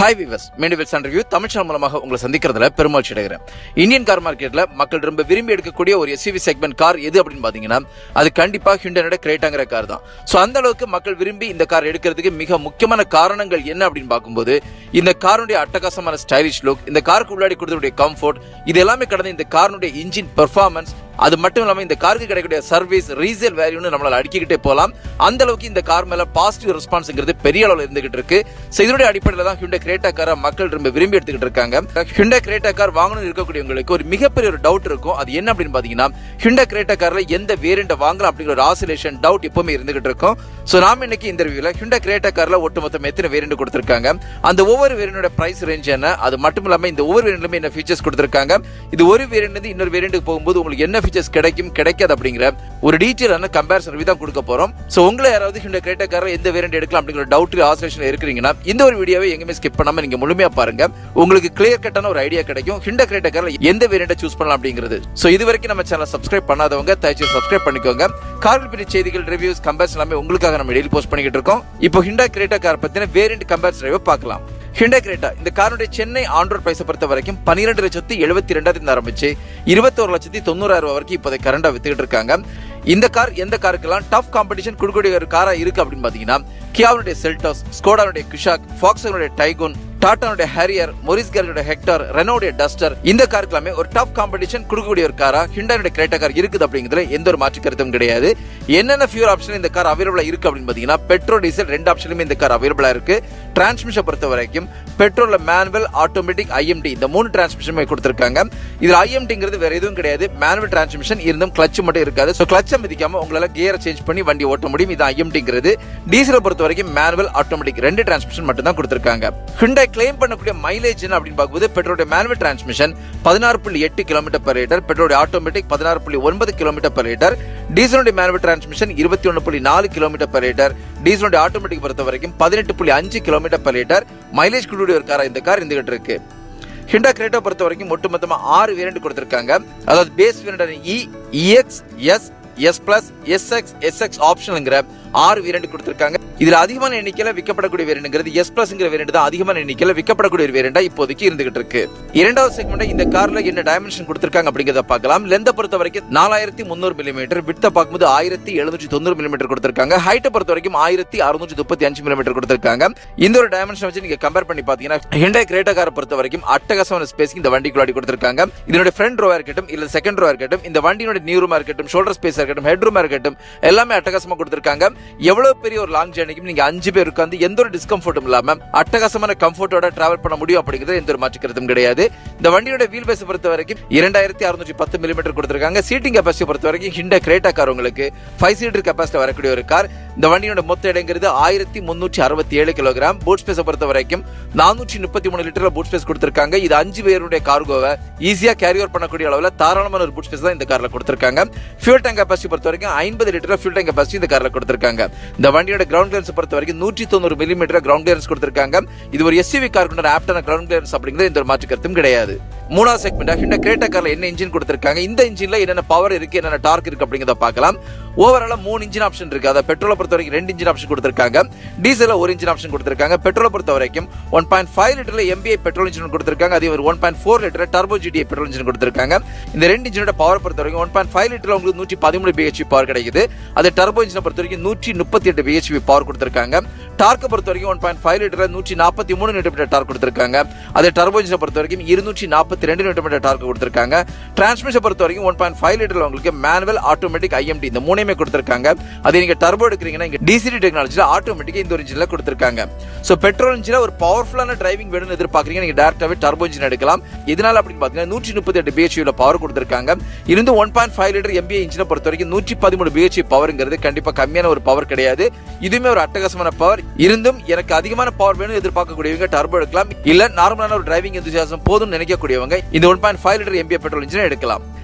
hi விவஸ் மீண்டும் Sun review Tamil channel மூலமாக உங்களை சந்திக்கிறதுல பெருமகிழ்ச்சி அடைகிறேன் இந்தியன் கார் மார்க்கெட்ல மக்கள் ரொம்ப விரும்பி எடுக்கக்கூடிய ஒரு எஸ்யூவி செக்மெண்ட் கார் எது அப்படின்னு பாத்தீங்கன்னா அது கண்டிப்பா ஹிண்டனோட கிரேட்டாங்கிற கார் தான் சோ அந்த அளவுக்கு மக்கள் விரும்பி இந்த கார் எடுக்கிறதுக்கு மிக முக்கியமான காரணங்கள் என்ன அப்படின்னு பார்க்கும்போது இந்த காருடைய அட்டகாசமான ஸ்டைலிஷ் லுக் இந்த காருக்கு உள்ளாடி கொடுத்தக்கூடிய கம்ஃபோர்ட் இது எல்லாமே கடந்த இந்த காருடைய இன்ஜின் பெர்ஃபார்மன்ஸ் அது மட்டும் இல்லாம இந்த காருக்கு கிடைக்கக்கூடிய சர்வீஸ் ரீசேல் வேல்யூன்னு நம்மளால அடிக்கிட்டே போகலாம் அந்த அளவுக்கு இந்த கார் மேல பாசிட்டிவ் ரெஸ்பான்ஸ்ங்கிறது பெரிய அளவுல இருந்துகிட்டு இருக்கு So இதனுடைய அடிப்படையில தான் ஹிண்டா கிரேட்டா காரை மக்கள் ரொம்ப விரும்பி எடுத்துக்கிட்டு இருக்காங்க ஹிண்டா கிரேட்டா கார் வாங்கணும்னு இருக்கக்கூடியவங்களுக்கு ஒரு மிகப்பெரிய ஒரு டவுட் இருக்கும் அது என்ன அப்படின்னு பாத்தீங்கன்னா ஹிண்டா கிரேட்டா கார்ல எந்த வேரியண்ட வாங்கலாம் அப்படிங்கிற ஒரு ஆசிலேஷன் டவுட் எப்பவுமே இருந்துகிட்டு இருக்கும் சோ நாம இன்னைக்கு இந்த ரிவ்யூல ஹிண்டா கிரேட்டா கார்ல ஒட்டுமொத்தம் எத்தனை வேரியண்ட் கொடுத்திருக்காங்க அந்த ஒவ்வொரு வேரியண்டோட பிரைஸ் ரேஞ்ச் என்ன அது மட்டும் இல்லாம இந்த ஒவ்வொரு வேரியண்ட்லயுமே என்ன ஃபீச்சர்ஸ் கொடுத்திருக்காங்க இது ஒரு வேரியண்ட் இருந்து இன்னொரு வேரியண்ட்டுக்கு போகும்போது உங்களுக்கு என்ன ஃபீச்சர்ஸ் கிடைக்கும் கிடைக்காது அப்படிங்கிற ஒரு டீட்டெயிலான கம்பேரிசன் ரிவ்யூ தான் கொடுக்க போறோம் சோ உங்களை யாராவது ஹிண்டா கிரேட்டா கார்ல எந்த வேரியண்ட் எடுக்கலாம் அப்படிங்கிற டவுட் ஆசிலேஷன் இருக்கிறீங்கன்னா இந்த ஒரு வீடியோவை எங்கேயுமே ஸ்கிப் பண்ணாம நீங்க முழுமையா பாருங்க உங்களுக்கு கிளியர் கட்டான ஒரு ஐடியா கிடைக்கும் ஹிண்டா கிரேட்டா கார்ல எந்த வேரியண்ட சூஸ் பண்ணலாம் அப்படிங்கிறது சோ இது வரைக்கும் நம்ம சேனல் சப்ஸ்கிரைப் பண்ணாதவங்க தயவுசெய்து சப்ஸ்கிரைப் பண்ணிக்கோங்க கார்கள் பற்றி செய்திகள் ரிவ்யூஸ் கம்பேரிசன் எல்லாமே உங்களுக்காக நம்ம டெய்லி போஸ்ட் பண்ணிக்கிட்டு இருக்கோம் இப்போ ஹிண்டா கிரேட்டா கார் பத்தின வேரியண்ட் கம்பேரிசன் ரிவ்யூ பார்க்கலாம் ஹிண்டா கிரேட்டா இந்த காருடைய சென்னை ஆண்ட்ராய்ட் பிரைஸை பொறுத்த வரைக்கும் பன்னிரெண்டு லட்சத்தி எழுபத்தி ரெண்டாயிரத்தி ஆரம்பிச்சு இருபத்தோரு லட்சத்தி தொண்ணூறாயிரம் ரூபாய் வரைக்கும் இப்போதை கரண்டா வித்துக்கிட்டு இருக்காங்க இந்த கார் எந்த காருக்கெல்லாம் டஃப் காம்படிஷன் கொடுக்கக்கூடிய ஒரு காரா இருக்கு அப்படின்னு பாத்தீங்கன்னா கியாவுடைய செல்டாஸ் ஸ்கோடானுடைய குஷாக் ஃபாக்ஸனுடைய டைகோன் டாட்டானுடைய ஹேரியர் மொரிஸ்கருடைய ஹெக்டார் ரெனோடைய டஸ்டர் இந்த காருக்கு எல்லாமே ஒரு டஃப் காம்படிஷன் கொடுக்கக்கூடிய ஒரு காரா ஹிண்டானுடைய கிரேட்டா கார் இருக்குது அப்படிங்கிறதுல எந்த ஒரு மாற்று கருத்தும் கிடையாது என்னென்ன ஃபியூர் ஆப்ஷன் இந்த கார் அவைலபிளா இருக்கு அப்படின்னு பாத்தீங்கன்னா பெட்ரோல் டீசல் ரெண்டு ஆப்ஷனுமே இந்த கார் அவைலபிளா இருக்கு டிரான்ஸ்மிஷன் பொறுத்த வரைக்கும் பெட்ரோல்ல மேனுவல் ஆட்டோமேட்டிக் ஐஎம்டி இந்த மூணு டிரான்ஸ்மிஷன் கொடுத்திருக்காங்க இதுல ஐஎம்டிங்கிறது வேற எதுவும் கிடையாது மேனுவல் டிரான்ஸ்மிஷன் இருந்தும் கிளச் மட்டும் இருக்காது ஸோ கிளச்சை மிதிக்காம உங்களால கியரை சேஞ்ச் பண்ணி வண்டி ஓட்ட முடியும் இது ஐஎம்டிங்கிறது டீசலை பொறுத்த வரைக்கும் மேனுவல் ஆட்டோமேட்டிக் ரெண்டு டிரான்ஸ்மிஷன் மட்டும் தான் கொடுத்திருக்காங்க ஹிண்டாய் கிளைம் பண்ணக்கூடிய மைலேஜ் என்ன அப்படின்னு பார்க்கும்போது பெட்ரோலுடைய மேனுவல் டிரான்ஸ்மிஷன் பதினாறு புள்ளி எட்டு கிலோமீட்டர் பர் லிட்டர் பெட்ரோலுடைய ஆட்டோமேட்டிக் பதினாறு புள்ளி ஒன்பது கிலோமீட்டர் பர் லிட்டர் டீசலுடைய மேனுவல் டிரான்ஸ்மிஷன் இருபத்தி ஒன்று புள்ளி நாலு கிலோமீட்டர் பர் லிட்டர் டீசலுடைய ஆட்டோமேட்டிக் பொறுத்த வரைக்கும் பதினெட்டு புள்ளி அஞ்சு கிலோமீட்டர் பர் லிட்டர் மைலேஜ் கொடுக்கூடிய ஒரு காரா இந்த கார் இருந்துகிட்டு இருக்கு ஹிண்டா கிரேட்டோ பொறுத்த வரைக்கும் ஒட்டுமொத்தமா ஆறு வேரியண்ட் கொடுத்திருக்காங்க அதாவது base variant E EX S S plus SX SX ஆப்ஷனுங்கிற ஆறு வேரியண்ட் கொடுத்திருக்காங்க இதுல அதிகமான எண்ணிக்கையில விற்கப்படக்கூடிய வேரியண்ட்ங்கிறது எஸ் பிளஸ்ங்கிற வேரியண்ட் தான் அதிகமான எண்ணிக்கையில விற்கப்படக்கூடிய ஒரு வேரியண்டா இப்போதைக்கு இருந்துகிட்டு இருக்கு இரண்டாவது செக்மெண்ட் இந்த கார்ல என்ன டைமென்ஷன் கொடுத்திருக்காங்க அப்படிங்கறத பார்க்கலாம் லெந்த பொறுத்த வரைக்கும் நாலாயிரத்தி முந்நூறு மில்லிமீட்டர் விட்ட பார்க்கும்போது ஆயிரத்தி எழுநூற்றி தொண்ணூறு மில்லிமீட்டர் கொடுத்திருக்காங்க ஹைட்டை பொறுத்த வரைக்கும் ஆயிரத்தி அறுநூற்றி முப்பத்தி அஞ்சு மில்லிமீட்டர் கொடுத்திருக்காங்க இந்த ஒரு டைமென்ஷன் வச்சு நீங்க கம்பேர் பண்ணி பாத்தீங்கன்னா ஹிண்டை கிரேட்டா காரை பொறுத்த வரைக்கும் அட்டகாசமான ஸ்பேஸ் இந்த வண்டிக்குள்ளாடி கொடுத்திருக்காங்க இதனுடைய ஃப்ரண்ட் ரோவா இருக்கட்டும் இல்ல செகண்ட் ரோவா இருக்கட்டும் இந்த வண்டியோட நியூ ரூமா இருக்கட்டும் ஷோல்டர் ஸ்பேஸ் இருக்கட்டும் ஹெட் ரூமா இருக்கட்டும் எல்லாமே அட்டகாசமா கொடுத்திருக்காங்க எவ்வளவு பெரிய ஒரு லாங் ஜேர்னிக்கும் நீங்க அஞ்சு பேர் உட்காந்து எந்த ஒரு டிஸ்கம்ஃபர்ட்டும் இல்லாம அட்டகாசமான கம்ஃபர்ட்டோட டிராவல் பண்ண முடியும் அப்படிங்கிறது எந்த ஒரு மாற்றுக்கிறதும் கிடையாது இந்த வண்டியோட வீல் பேஸ் பொறுத்த வரைக்கும் இரண்டாயிரத்தி அறுநூற்றி பத்து மில்லிமீட்டர் கொடுத்திருக்காங்க சீட்டிங் கெப்பாசிட்டி பொறுத்த வரைக்கும் ஹிண்டா கிரேட்டா கார் உங்களுக்கு ஃபைவ் சீட்டர் கெப்பாசிட்டி வரக்கூடிய ஒரு கார் இந்த வண்டியோட மொத்த இடங்கிறது ஆயிரத்தி முன்னூற்றி அறுபத்தி ஏழு கிலோகிராம் பூட் ஸ்பேஸ் பொறுத்த வரைக்கும் நானூற்றி முப்பத்தி மூணு லிட்டர்ல பூட் ஸ்பேஸ் கொடுத்திருக்காங்க இது அஞ்சு பேருடைய கார்கோவை ஈஸியா கேரி ஓவர் பண்ணக்கூடிய அளவுல தாராளமான ஒரு பூட் ஸ்பேஸ் தான் இந்த கார்ல கொடுத்திருக்காங்க ஃபியூல் டேங்க் கெப்பாசிட்டி பொறுத்த வரைக்கும் ஐம்பது லிட்டர் ஃபியூல் டேங்க் கெப்பாசிட்டி இந்த கார்ல கொடுத்திருக்காங்க இந்த வண்டியோட கிரவுண்ட் கிளியரன்ஸ் பொறுத்த வரைக்கும் நூற்றி தொண்ணூறு மில்லிமீட்டர் கிரவுண்ட் கிளியரன்ஸ் கொடுத்திருக்காங்க இது ஒரு எஸ்யூவி கார் கொண்ட ஆப்டான கிரவுண்ட் கிளியரன்ஸ் அப்படிங்கிறது எந்த ஒரு மாற்று கருத்தும் கிடையாது மூணாவது செக்மெண்ட் ஹிண்டா கிரேட்டா கார்ல என்ன இன்ஜின் கொடுத்திருக்காங்க இந்த இன்ஜின்ல என்னென்ன பவர் இருக்கு என்னென்ன டார்க் இருக்கு அப்படிங்கிறத பார்க்கலாம் ஓவராலா மூணு இன்ஜின் ஆப்ஷன் இருக்கு அதாவது பெட்ரோலை பொறுத்த வரைக்கும் ரெண்டு இன்ஜின் ஆப்ஷன் கொடுத்திருக்காங்க டீசல ஒரு இன்ஜின் ஆப்ஷன் கொடுத்திருக்காங்க பெட்ரோலை பொறுத்த வரைக்கும் ஒன் பாயிண்ட் ஃபைவ் லிட்டர்ல எம்பிஐ பெட்ரோல் இன்ஜின் கொடுத்திருக்காங்க அதே ஒரு one point four litre turbo GDI petrol engine கொடுத்திருக்காங்க இந்த ரெண்டு இன்ஜினோட பவர் பொறுத்த வரைக்கும் ஒன் பாயிண்ட் ஃபைவ் லிட்டர்ல உங்களுக்கு நூற்றி பதிமூணு பிஹெச்பி பவர் கிடைக்குது அது டர்போ இன்ஜினை பொறுத்த வரைக்கும் நூற்றி முப்பத்தி எட்டு பிஹெச்பி பவர் கொடுத்திருக்காங்க டார்க்கை பொறுத்த வரைக்கும் ஒன் பாயிண்ட் ஃபைவ் லிட்டர் நூற்றி நாற்பத்தி மூணு நியூட்டர் டார்க் கொடுத்திருக்காங்க அதே டர்போ இன்ஜினை பொறுத்த வரைக்கும் இருநூற்றி நாற்பத்தி ரெண்டு நியூட்டர் டார்க் கொடுத்திருக்காங்க டிரான்ஸ்மிஷன் பொறுத்த வரைக்கும் ஒன் பாயிண்ட் ஃபைவ் லிட்டர்ல உங்களுக்கு மேனுவல் ஆட்டோமேட்டிக் ஐஎம்டி இந்த மூணையுமே கொடுத்திருக்காங்க அதே நீங்க டர்போ எடுக்கிறீங்கன்னா இங்க டிசிடி டெக்னாலஜில ஆட்டோமேட்டிக்கா இந்த ஒரு இன்ஜின்ல கொடுத்திருக்காங்க சோ பெட்ரோல் இன்ஜின்ல ஒரு பவர்ஃபுல்லான டிரைவிங் வேணும்னு எதிர்பார்க்கறீங்க நீங்க டேரக்டாவே டர்போ இன்ஜின் எடுக்கலாம் இதனால அப்படின்னு பாத்தீங்கன்னா நூற்றி முப்பத்தி எட்டு பிஹெச்ல பவர் கொடுத்திருக்காங்க இருந்து one point five litre MPI இன்ஜினை பொறுத்த வரைக்கும் நூற்றி பதிமூணு பிஹெச்பி பவர்ங்கிறது கண்டிப்பா கம்மியான ஒரு பவர் கிடையாது இதுவுமே ஒரு அட்டகாசமான பவர் இருந்தும் எனக்கு அதிகமான பவர் வேணும் எதிர்பார்க்கக்கூடியவங்க டர்போ எடுக்கலாம் இல்ல நார்மலான ஒரு டிரைவிங் எந்தூசியாசம் போதும் நினைக்கக்கூடியவங்க இந்த one point five litre MPI petrol இன்ஜினை எடுக்கலாம்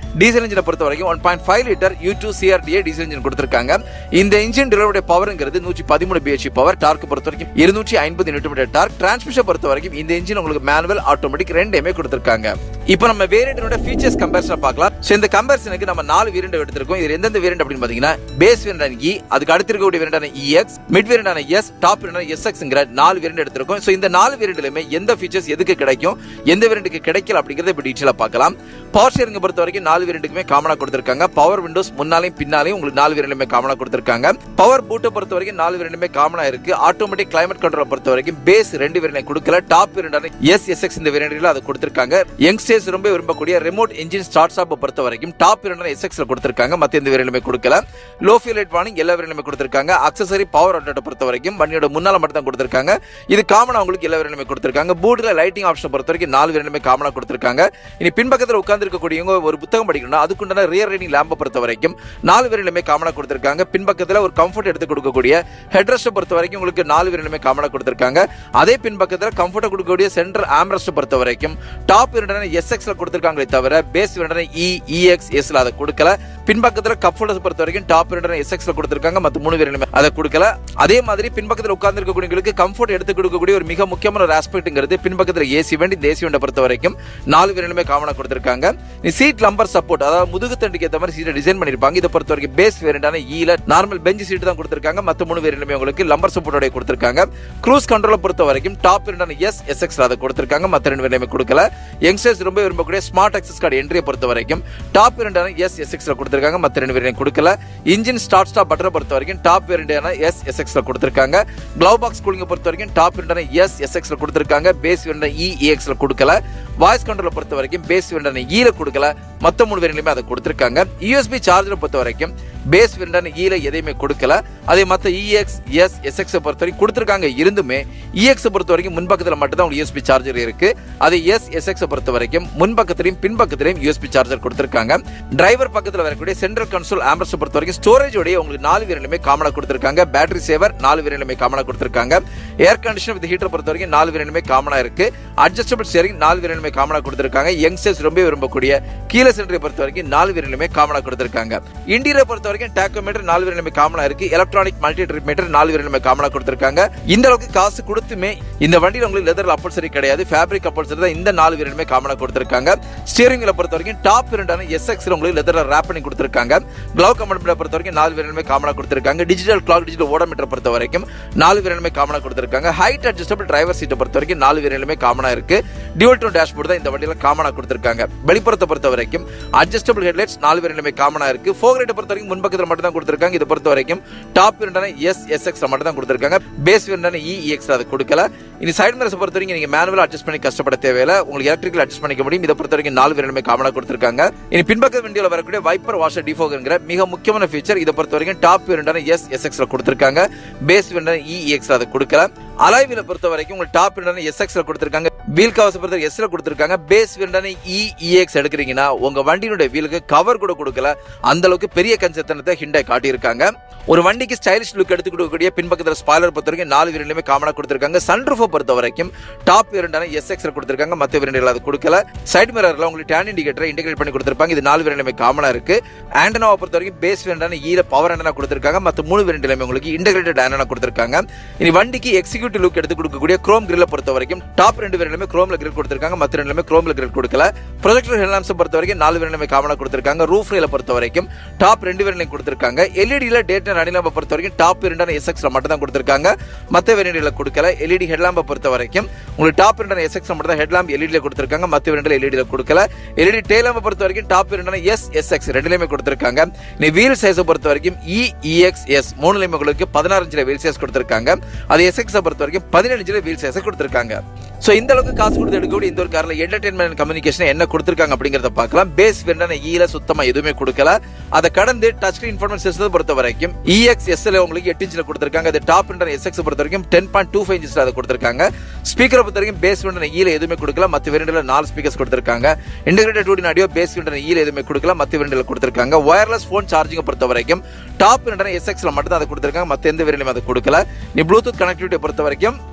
டீசல் இன்ஜினை பொறுத்த வரைக்கும் one point five litre U two CRDI diesel engine கொடுத்திருக்காங்க இந்த இன்ஜின் டெலிவரி பவர்ங்கிறது நூற்றி பதிமூணு பிஹெச்சி பவர் டார்க் பொறுத்த வரைக்கும் இருநூற்றி ஐம்பது நியூட்டன் மீட்டர் டார்க் டிரான்ஸ்மிஷன் பொறுத்த வரைக்கும் இந்த இன்ஜின் உங்களுக்கு மேனுவல் ஆட்டோமேட்டிக் ரெண்டுமே கொடுத்திருக்காங்க இப்போ நம்ம வேரியண்டோட ஃபீச்சர்ஸ் கம்பேரிசன் பார்க்கலாம் ஸோ இந்த கம்பேரிசனுக்கு நம்ம நாலு வேரியண்ட் எடுத்திருக்கோம் இது எந்தெந்த வேரியண்ட் அப்படின்னு பாத்தீங்கன்னா பேஸ் வேரியண்டான இ அதுக்கு அடுத்து இருக்கக்கூடிய வேரியண்டான இஎக்ஸ் மிட் வேரியண்டான எஸ் டாப் வேரியண்டான எஸ்எக்ஸ்ங்கிற நாலு வேரியண்ட் எடுத்திருக்கோம் ஸோ இந்த நாலு வேரியண்ட்லயுமே எந்த ஃபீச்சர்ஸ் எதுக்கு கிடைக்கும் எந்த வேரியண்ட்டுக்கு கிடைக்கல அப்படிங்கறத இப்போ டீட்டெயிலாக பார்க்கலாம் பவர் ஷேரிங் பொறுத்த வரைக்கும் நாலு வேரியண்ட்டுக்குமே காமனா கொடுத்திருக்காங்க பவர் விண்டோஸ் முன்னாலையும் பின்னாலையும் உங்களுக்கு நாலு வேரியண்ட்டுமே காமனா கொடுத்திருக்காங்க பவர் பூட்டை பொறுத்த வரைக்கும் நாலு வேரியண்ட்டுமே காமனா இருக்கு ஆட்டோமேட்டிக் கிளைமேட் கண்ட்ரோல் பொறுத்த வரைக்கும் பேஸ் ரெண்டு வேரியண்ட் கொடுக்கல டாப் வேரியண்டான எஸ் எஸ்எக்ஸ் இந்த வேரியண்ட்ல அதை கொடுத்திருக்காங்க யங்ஸ்டர்ஸ் ரொம்ப விரும்பக்கூடிய ரிமோட் இன்ஜின் ஸ்டார்ட் ஸ்டாப் பொறுத்த வரைக்கும் டாப் வேரியண்டான எஸ்எக்ஸ்ல கொடுத்திருக்காங்க மத்த எந்த வேரியண்ட்டுமே கொடுக்கல லோ ஃபியூல் லைட் வார்னிங் எல்லா வேரியண்ட்டுமே கொடுத்திருக்காங்க அக்சசரி பவர் அவுட்லெட் பொறுத்த வரைக்கும் வண்டியோட முன்னால மட்டும் தான் கொடுத்திருக்காங்க இது காமனா உங்களுக்கு எல்லா வேரியண்ட்டுமே கொடுத்திருக்காங்க பூட்ல லைட்டிங் ஆப்ஷன் பொறுத்த வரைக்கும் நாலு வேரியண்ட்டுமே காமனா கொடுத்திருக்காங்க இனி பின்பக்கத்தில் உட்கார்ந்து இருக்கக்கூடியவங்க ஒரு புத்தகம் படிக்கணும்னா அதுக்குண்டான ரியர் ரைடிங் லேம்பை பொறுத்த வரைக்கும் நாலு வேரியண்ட்டுமே காமனா கொடுத்திருக்காங்க பின்பக்கத்தில் ஒரு கம்ஃபர்ட் எடுத்து கொடுக்கக்கூடிய ஹெட்ரஸ்ட் பொறுத்த வரைக்கும் உங்களுக்கு நாலு வேரியண்ட்டுமே காமனா கொடுத்திருக்காங்க அதே பின்பக்கத்தில் கம்ஃபர்ட் கொடுக்கக்கூடிய சென்ட்ரல் ஆம்ரஸ்ட் பொறுத்த வரைக்கும் டாப் வேரியண்டான எஸ்எக்ஸ்ல கொடுத்திருக்காங்களே தவிர பேஸ் வேரியண்டான இ இஎக்ஸ் எஸ்ல அதை கொடுக்கல பின்பக்கத்தில் கம்ஃபர்ட் பொறுத்த வரைக்கும் டாப் வேரியண்டான எஸ்எக்ஸ்ல கொடுத்திருக்காங்க மத்த மூணு வேரியண்ட்டுமே அதை கொடுக்கல அதே மாதிரி பின்பக்கத்தில் உட்கார்ந்து இருக்கக்கூடியவங்களுக்கு கம்ஃபர்ட் எடுத்து கொடுக்கக்கூடிய ஒரு மிக முக்கியமான ஒரு ஆஸ்பெக்ட்ங்கிறது பின்பக்கத்தில் ஏசி வண்டி இந்த ஏசி வண்டை பொறுத்த வரைக்கும் நாலு வேரியண்ட்டுமே காமனா கொடுத்திருக்காங்க நீ சீட் லம்பர் சப்போர்ட் அதாவது முதுகு தண்டுக்கு ஏற்ற மாதிரி சீட்டை டிசைன் பண்ணிருப்பாங்க இதை பொறுத்த வரைக்கும் பேஸ் வேரியண்டான ஈல நார்மல் பெஞ்ச் சீட் தான் கொடுத்திருக்காங்க மத்த மூணு வேரியண்ட்டுமே உங்களுக்கு லம்பர் சப்போர்ட்டோட கொடுத்திருக்காங்க க்ரூஸ் கண்ட்ரோலை பொறுத்த வரைக்கும் டாப் வேரியண்டான எஸ் எஸ்எக்ஸ் அதை கொடுத்திருக்காங்க மத்த ரெண்டு வேரியண்ட்டுமே கொடுக்கல யங்ஸ்டர்ஸ் ரொம்ப விரும்பக்கூடிய ஸ்மார்ட் அக்சஸ் கார்டு என்ட்ரியை பொறுத்த வரைக்கும் டாப் வேரியண்டான எஸ் எஸ்எக்ஸ்ல கொடுத்திருக்காங்க மத்த ரெண்டு வேரியண்ட் கொடுக்கல இன்ஜின் ஸ்டார்ட் ஸ்டாப் பட்டரை பொறுத்த வரைக்கும் டாப் வேரியண்டான எஸ் எஸ்எக்ஸ்ல கொடுத்திருக்காங்க க்ளவ் பாக்ஸ் கூலிங்க பொறுத்த வரைக்கும் டாப் வேரியண்டான எஸ் எஸ்எக்ஸ்ல கொடுத்திருக்காங்க பேஸ் வேரியண்டான இ எக்ஸ்ல கொடுக்கல வாய்ஸ் கண்ட்ரோலை பொறுத்த வரைக்கும் பேஸ் வேரியண்டான ஈல கொடுக்கல மத்த மூணு வேரியண்ட்லயுமே அதை கொடுத்திருக்காங்க யூஎஸ்பி சார்ஜரை பொறுத்த வரைக்கும் பேஸ் வேரியண்டான ஈல எதையுமே கொடுக்கல அதே மத்த இஎக்ஸ் எஸ் எஸ்எக்ஸ் பொறுத்த வரைக்கும் கொடுத்திருக்காங்க இருந்துமே இஎக்ஸ் பொறுத்த வரைக்கும் முன்பக்கத்துல மட்டும் தான் உங்களுக்கு யூஎஸ்பி சார்ஜர் இருக்கு அது எஸ் எஸ்எக்ஸ் பொறுத்த வரைக்கும் முன்பக்கத்திலையும் பின்பக்கத்திலையும் யூஎஸ்பி சார்ஜர் கொடுத்திருக்காங்க டிரைவர் பக்கத்துல வரக்கூடிய சென்ட்ரல் கன்சோல் ஆம்பர்ஸ் பொறுத்த வரைக்கும் ஸ்டோரேஜ் உடைய உங்களுக்கு நாலு வேரியண்ட்லுமே காமனா கொடுத்திருக்காங்க பேட்டரி சேவர் நாலு வேரியண்ட்லுமே காமனா கொடுத்திருக்காங்க ஏர் கண்டிஷன் வித் ஹீட்டர் பொறுத்த வரைக்கும் நாலு வேரியண்ட்லுமே காமனா இருக்கு அட்ஜஸ்டபிள் ஸ்டேரிங் நாலு வேரியண்ட்லுமே காமனா கொடுத்திருக்காங்க யங்ஸ்டர்ஸ் ரொம்ப விரும்பக்கூடிய கீழே சென்டரை பொறுத்த வரைக்கும் நாலு வேரியண்ட்லுமே காமனா கொடுத்திருக்காங்க இன்டீரியர் பொறுத்த வரைக்கும் டேக்கோமீட்டர் நாலு வேரியண்ட்லுமே காமனா இருக்கு எலக்ட்ரானிக் மல்டி ட்ரிப் மீட்டர் நாலு வேரியண்ட்லுமே காமனா கொடுத்திருக்காங்க இந்த அளவுக்கு காசு கொடுத்துமே இந்த வண்டியில் உங்களுக்கு லெதர் அப்பல்சரி கிடையாது ஃபேப்ரிக் அப்பல்சரி தான் இந்த நாலு வேரியண்ட்லுமே காமனா கொடுத்திருக்காங்க ஸ்டீரிங்ல பொறுத்த வரைக்கும் டாப் வேரியண்டான எஸ்எக்ஸ் உங்களுக்கு லெதர்ல ரேப் பண்ணி கொடுத்திருக்காங்க க்ளவ் கமெண்ட்ல பொறுத்த வரைக்கும் நாலு வேரியண்ட்லுமே காமனா கொடுத்திருக்காங்க டிஜிட்டல் கிளாக் டிஜிட்டல் ஓடோமீட்டர் பொறுத்த வரைக்கும் நாலு வேரியண்ட்லுமே காமனா கொடுத்திருக்காங்க ஹைட் அட்ஜஸ்டபிள் டிரைவர் சீட்டை பொறுத்த வரைக்கும் நாலு வேரியண்ட்லுமே காமனா இருக்கு டியூல் டோன் டேஷ்போர்ட் தான் இந்த வண்டியில காமனா கொடுத்திருக்காங்க வெளிப்புறத்தை பொறுத்த வரைக்கும் அட்ஜஸ்டபிள் ஹெட்லைட்ஸ் நாலு வேரியண்ட்லுமே காமனா இருக்கு ஃபோக் ரேட்டை பொறுத்த வரைக்கும் முன்பக்கத்தில் மட்டும் தான் கொடுத்திருக்காங்க இதை பொறுத்த வரைக்கும் டாப் வேரியண்டான எஸ் எஸ்எக்ஸ் மட்டும் தான் கொடுத்திருக்காங்க பேஸ் வேரியண்டான இஎக்ஸ் அதை கொடுக்கல இனி சைடு மிரர்ஸ் பொறுத்த வரைக்கும் நீங்க மேனுவல் அட்ஜஸ்ட் பண்ணி கஷ்டப்பட தேவையில்ல உங்களுக்கு எலக்ட்ரிக்கல் அட்ஜஸ்ட் பண்ணிக்க முடியும் இதை பொறுத்த வரைக்கும் நாலு வேரியண்ட்லுமே காமனா கொடுத்திருக்காங்க இனி பின்பக்க வண்டியில் வரக்கூடிய வைப்பர் வாஷர் டிஃபோகங்கிற மிக முக்கியமான ஃபீச்சர் இதை பொறுத்த வரைக்கும் டாப் வேரியண்டான எஸ் எஸ்எக்ஸ்ல கொடுத்திருக்காங்க பேஸ் வேரியண்டான இஎக்ஸ் அதை கொடுக்கல அலைவில பொறுத்த வரைக்கும் உங்களுக்கு டாப் வேரியண்டான எஸ்எக்ஸ்ல கொடுத்திருக்காங்க வீல் கவர்ஸ் பொறுத்த எஸ்ல கொடுத்திருக்காங்க பேஸ் வேரியண்டான இஎக்ஸ் எடுக்கிறீங்கன்னா உங்க வண்டியினுடைய வீலுக்கு கவர் கூட கொடுக்கல அந்த அளவுக்கு பெரிய கஞ்சத்தனத்தை ஹிண்டை காட்டியிருக்காங்க ஒரு வண்டிக்கு ஸ்டைலிஷ் லுக் எடுத்து கொடுக்கக்கூடிய பின்பக்கத்தில் ஸ்பாய்லர் பொறுத்த வரைக்கும் நாலு வேரியண்ட்லுமே காமனா கொடுத்திருக்காங்க சன்ரூஃபை பொறுத்த வரைக்கும் டாப் வேரியண்டான எஸ்எக்ஸ் கொடுத்திருக்காங்க மற்ற வேரியண்ட்கள் அது கொடுக்கல சைடு மிரர்ல உங்களுக்கு டேன் இண்டிகேட்டர் இன்டிகிரேட் பண்ணி கொடுத்திருப்பாங்க இது நாலு வேரியண்ட்லுமே காமனா இருக்கு ஆண்டனாவை பொறுத்த வரைக்கும் பேஸ் வேரியண்டான ஈர பவர் ஆண்டனா கொடுத்திருக்காங்க மற்ற மூணு வேரியண்ட்லுமே உங்களுக்கு இன்டகிரேட்டட் ஆண்டனா கொடுத்திருக்காங்க இனி வண்டிக்கு எக்ஸிக்யூட்டிவ் லுக் எடுத்து கொடுக்கக்கூடிய குரோம் கிரில்ல பொறுத்த வரைக்கும் டாப் ரெண்டு வேரியண்ட்லுமே குரோம்ல கிரில் கொடுத்திருக்காங்க மற்ற ரெண்டுலுமே குரோம்ல கிரில் கொடுக்கல ப்ரொஜெக்டர் ஹெட்லாம்ஸ் பொறுத்த வரைக்கும் நாலு வேரியண்ட்லுமே காமனா கொடுத்திருக்காங்க ரூஃப் ரேல பொறுத்த வரைக்கும் டாப் ரெண்டு வேரியண்ட்லையும் கொடுத்திருக்காங்க எல்இடியில் டேட்டா அடிலாம்பை பொறுத்த வரைக்கும் டாப் இரண்டான எஸ்எக்ஸ்ல மட்டும் தான் கொடுத்திருக்காங்க மற்ற வேரியண்ட்ல கொடுக்கல எல்இடி ஹெட்லாம்பை பொறுத்த வரைக்கும் உங்களுக்கு டாப் இரண்டான எஸ்எக்ஸ் மட்டும் தான் ஹெட்லாம்ப் எல்இடியில் கொடுத்திருக்காங்க மற்ற வேரியண்ட்ல எல்இடியில் கொடுக்கல எல்இடி டேலாம்பை பொறுத்த வரைக்கும் டாப் இரண்டான எஸ் எஸ்எக்ஸ் ரெண்டுலையுமே கொடுத்திருக்காங்க நீ வீல் சைஸை பொறுத்த வரைக்கும் இ இஎக்ஸ் எஸ் மூணுலையுமே உங்களுக்கு பதினாறு இன்ச்சில் வீல் சைஸ் கொடுத்திருக்காங்க அது எஸ்எக்ஸை பொறுத்த வரைக்கும் பதினேழு இன்ச்சில் வீல் சைஸை கொடுத்திருக்காங்க ஸோ இந்த அளவுக்கு காசு கொடுத்து எடுக்கக்கூடிய இந்த ஒரு காரில் என்டர்டைன்மெண்ட் கம்யூனிகேஷன் என்ன கொடுத்திருக்காங்க அப்படிங்கறத பார்க்கலாம் பேஸ் வேண்டான ஈல சுத்தமா எதுவுமே கொடுக்கல அதை கடந்து டச் ஸ்கிரீன் இன்ஃபர்மேஷன் சிஸ்டத்தை பொறுத்த வரைக்கும் இஎக்ஸ் எஸ்எல் உங்களுக்கு எட்டு இன்ச்சில் கொடுத்திருக்காங்க அது டாப் இன்டர் எஸ்எக்ஸ் பொறுத்த வரைக்கும் டென் பாயிண்ட் டூ ஃபைவ் இன்ச்சில் அதை கொடுத்திருக்காங்க ஸ்பீக்கரை பொறுத்த வரைக்கும் பேஸ் வேண்டான ஈல எதுவுமே கொடுக்கல மற்ற வேண்டியில் நாலு ஸ்பீக்கர்ஸ் கொடுத்திருக்காங்க இன்டகிரேட்டட் டூடின் ஆடியோ பேஸ் வேண்டான ஈல எதுவுமே கொடுக்கல மற்ற வேண்டியில் கொடுத்திருக்காங்க ஒயர்லெஸ் ஃபோன் சார்ஜிங்கை பொறுத்த வரைக்கும் டாப் இன்டர் எஸ்எக்ஸ்ல மட்டும் தான் அதை கொடுத்திருக்காங்க மற்ற எந்த வேரியண்ட்லையும் அதை கொடுக்கல நீ ப்ளூடூத் கனெக்டிவிட்டியை பொறுத்த வரைக்கும்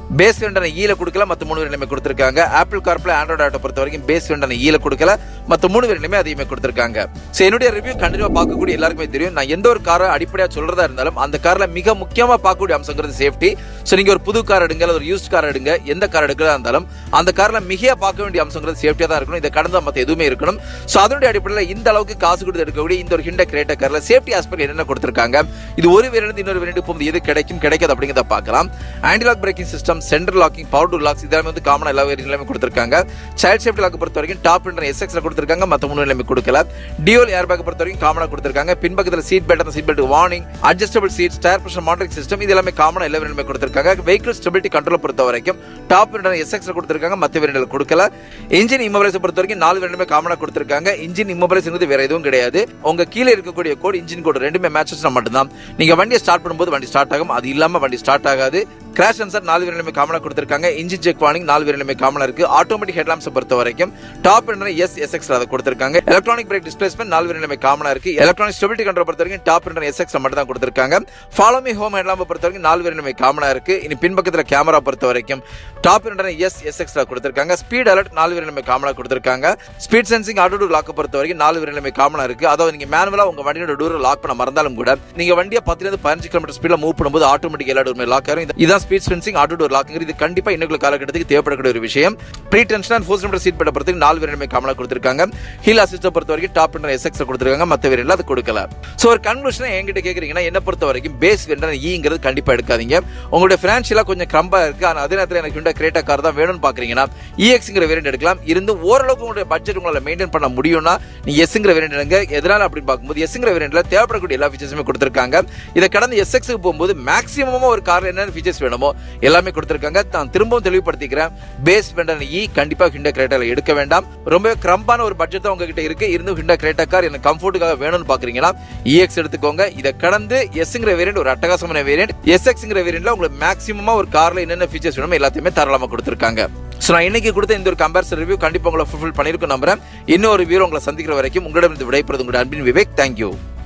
பேஸ் வேண்டான ஈல கொடுக்கல மற்ற மூணு வேரியன்ட்லையுமே கொடுத்துருக்காங்க ஆப்பிள் கார்ப்ல ஆண்ட்ராய்டு ஆட்டோ பொறுத்த வரைக்கும் பேஸ் வேண்டான ஈல கொடுக்கல மற்ற மூணு வேரியன்ட்லையுமே அதையுமே கொடுத்துருக்காங்க ஸோ என்னுடைய ரிவ்யூ கண்டினியூ பார்க்கக்கூடிய எல்லாருக்குமே தெரியும் நான் எந்த ஒரு காரை அடிப்படையாக சொல்றதா இருந்தாலும் அந்த கார்ல மிக முக்கியமா பார்க்கக்கூடிய அம்சங்கிறது சேஃப்டி ஸோ நீங்க ஒரு புது கார் எடுங்க அல்லது ஒரு யூஸ்ட் கார் எடுங்க எந்த கார் எடுக்கிறதா இருந்தாலும் அந்த கார்ல மிக பார்க்க வேண்டிய அம்சங்கிறது சேஃப்டியா தான் இருக்கணும் இதை கடந்த மற்ற எதுவுமே இருக்கணும் ஸோ அதனுடைய அடிப்படையில் இந்த அளவுக்கு காசு கொடுத்து எடுக்கக்கூடிய இந்த ஒரு ஹிண்ட கிரேட்ட கார்ல சேஃப்டி ஆஸ்பெக்ட் என்னென்ன கொடுத்துருக்காங்க இது ஒரு வேரியன்ட் இன்னொரு வேரியன்ட் போகும்போது எது கிடைக்கும் கிடைக்காது அப்படிங்கிறத பார்க்கலாம் antilock braking system centre locking power door locks இதெல்லாம் வந்து காமன் எல்லா வேரியன்ட்லையுமே கொடுத்துருக்காங்க சைல்ட் சேஃப்டி லாக் பொறுத்த வரைக்கும் டாப் அண்ட் எஸ்எக்ஸ்ல கொடுத்துருக்காங்க மற்ற மூணு எல்லாமே கொடுக்கல டியோல் ஏர் பேக் பொறுத்த வரைக்கும் காமனா கொடுத்துருக்காங்க பின்பக்கத்தில் சீட் பெல்ட் அந்த seat belt warning adjustable seat tyre pressure monitoring system இது எல்லாமே காமனா எல்லா வேரியன்ட்லையுமே கொடுத்துருக்காங்க வெஹிக்கிள் ஸ்டெபிலிட்டி கண்ட்ரோல் பொறுத்த வரைக்கும் டாப் அண்ட் எஸ்எக்ஸ்ல கொடுத்துருக்காங்க மற்ற வேரியன்ட்ல கொடுக்கல இன்ஜின் இம்மோபிளைஸ் பொறுத்த வரைக்கும் நாலு வேரியன்ட்லுமே காமனா கொடுத்துருக்காங்க இன்ஜின் இம்மோபிளைஸ் வேற எதுவும் கிடையாது உங்க கீழே இருக்கக்கூடிய கோட் இன்ஜின் கோட் ரெண்டுமே மேட்சஸ் மட்டும்தான் நீங்க வண்டியை ஸ்டார்ட் பண்ணும்போது வண்டி ஸ்டார்ட் ஆகும் அது இல்லாம வண்டி ஸ்டார்ட் ஆகாது கிராஷ் சென்சர் நாலு வேரியன்ட்லுமே காமனா கொடுத்துருக்காங்க இன்ஜின் செக் வார்னிங் நாலு வேரியன்ட்லுமே காமனா இருக்கு ஆட்டோமேட்டிக் ஹெட்லாம்ஸ் பொறுத்த வரைக்கும் டாப் அண்ட் எஸ் எஸ்எக்ஸ் அதை கொடுத்துருக்காங்க எலக்ட்ரானிக் பிரேக் டிஸ்பிளேஸ்மெண்ட் நாலு வேரியன்ட்லுமே காமனா இருக்கு எலக்ட்ரானிக் ஸ்டெபிலிட்டி கண்ட்ரோல் பொறுத்த வரைக்கும் டாப் அண்ட் எஸ்எக்ஸ் மட்டும் தான் கொடுத்துருக்காங்க ஃபாலோ மீ ஹோம் ஹெட்லாம்பை பொறுத்த வரைக்கும் நாலு வேரியன்ட்லுமே காமனா இருக்கு இனி பின்பக்கத்தில் கேமரா பொறுத்த வரைக்கும் டாப் அண்ட் எஸ் எஸ்எக்ஸ்ல கொடுத்துருக்காங்க ஸ்பீட் அலர்ட் நாலு வேரியன்ட்லுமே காமனா கொடுத்துருக்காங்க speed sensing auto door lock பொறுத்த வரைக்கும் நாலு வேரியன்ட்லுமே காமனா இருக்கு அதாவது நீங்க மேனுவலா உங்க வண்டியோட டூர் லாக் பண்ண மறந்தாலும் கூட நீங்க வண்டியை பத்துல இருந்து பதினஞ்சு கிலோமீட்டர் ஸ்பீட்ல மூவ் பண்ணும்போது ஆட்டோமேட்டிக் எல்லா டூருமே லாக் ஆகும் இது- இதான் ஸ்பீட் சென்சிங் ஆட்டோ டூர் லாக்குங்கிறது இது கண்டிப்பா இன்னும் காலகட்டத்துக்கு தேவைப்படக்கூடிய ஒரு விஷயம் pre tension and force number seat belt பொறுத்தவரைக்கும் நாலு வேரியன்ட்லுமே காமனா கொடுத்துருக்காங்க ஹீல் அசிஸ்ட பொறுத்த வரைக்கும் டாப் அண்ட் எஸ்எக்ஸ் கொடுத்துருக்காங்க மற்ற வேரியன்ட்ல அது கொடுக்கல சோ ஒரு கன்க்ளூஷன் என்கிட்ட கேக்குறீங்கன்னா என்ன பொறுத்த வரைக்கும் பேஸ் வேண்டாம் ஈங்கிறது கண்டிப்பா எடுக்காதீங்க உங்களுடைய பினான்சியலா கொஞ்சம் கிரம்பா இருக்கு ஆனா அதே நேரத்தில் எனக்கு ஹிண்டா கிரேட்டா கார் தான் வேணும்னு பாக்குறீங்கன்னா இஎக்ஸ்ங்கிற வேரியன்ட் எடுக்கலாம் இருந்து ஓரளவுக்கு உங்களுடைய பட்ஜெட் உங்களால மெயின்டைன் பண்ண முடியும்னா நீங்க எஸ்ங்கிற வேரியன்ட் எடுங்க எதனால அப்படின்னு பார்க்கும்போது எஸ்ங்கிற வேரியன்ட்ல தேவைப்படக்கூடிய எல்லா ஃபீச்சர்ஸுமே கொடுத்துருக்காங்க இதை கடந்து எஸ்எக்ஸுக்கு போகும்போது மேக்ஸிமமா ஒரு கார்ல என்னென்ன ஃபீச்சர்ஸ் வேணுமோ எல்லாமே கொடுத்துருக்காங்க நான் திரும்பவும் தெளிவுபடுத்திக்கிறேன் பேஸ் வேண்டாம் இ கண்டிப்பா ஹிண்டா கிரேட்டால எடுக்க வேண்டாம் ரொம்ப கிரம்பான ஒரு பட்ஜெட் தான் உங்ககிட்ட இருக்கு இருந்து ஹிண்டா கிரேட்டா கார் எனக்கு கம்ஃபர்ட்டுக்காக வேணும்னு பாக்குறீங்கன்னா இஎக்ஸ் எடுத்துக்கோங்க இதை கடந்து எஸ்ங்கிற வேரியன்ட் ஒரு அட்டகாசமான வேரியன்ட் எஸ்எக்ஸ்ங்கிற வேரியன்ட்ல உங்களுக்கு மேக்ஸிமமா ஒரு கார்ல என்னென்ன ஃபீச்சர்ஸ் வேணுமோ எல்லாத்தையுமே தாராளமா கொடுத்துருக்காங்க ஸோ நான் இன்னைக்கு கொடுத்த இந்த ஒரு கம்பேரிசன் ரிவ்யூ கண்டிப்பா உங்களை ஃபுல்ஃபில் பண்ணிருக்கும் நம்புறேன் இன்னொரு ரிவ்யூ உங்களை சந்திக்கிற வரைக்கும் உங்களிடம் விடைபெறுவது உங்களுடைய அன்பின் விவேக் தேங்க்யூ